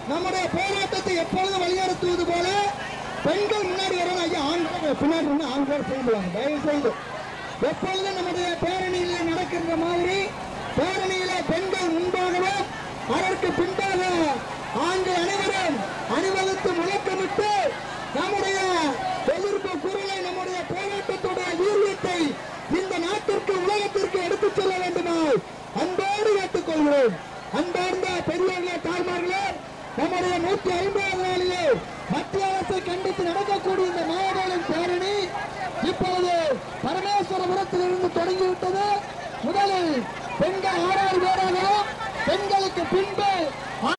நம்முடைய போராட்டத்தை எப்பொழுதும் வழிநடத்துவது போல பெண்கள் முன்னாடி வரணும் ஐயா ஆண்கள் பின்னாடி இருந்து ஆண்கள் சேர்ந்துவாங்க தயவு செய்து எப்பொழுதும் நம்முடைய பேரணியில் நடக்கின்ற மாதிரி பேரணியில பெண்கள் முன்பாகவும் அதற்கு பின்பாக ஆண்கள் அனைவரும் அணிவகுத்து முழக்கமிட்டு நம்முடைய எதிர்ப்பு குரலை நம்முடைய போராட்டத்துடைய வீரியத்தை இந்த நாட்டிற்கு உலகத்திற்கு எடுத்துச் செல்ல வேண்டுமாய் அன்போடு கேட்டுக்கொள்கிறோம் அன்பார்ந்த பெரியவர்களே தாய்மார்களே நம்முடைய நூற்றி ஐம்பது நாளிலே மத்திய அரசை கண்டித்து நடக்கக்கூடிய இந்த மாவட்டம் பேரணி இப்போது பரமேஸ்வரபுரத்தில் இருந்து தொடங்கிவிட்டது முதலில் பெண்கள் ஆறாறு பேராகவும் பெண்களுக்கு பின்பு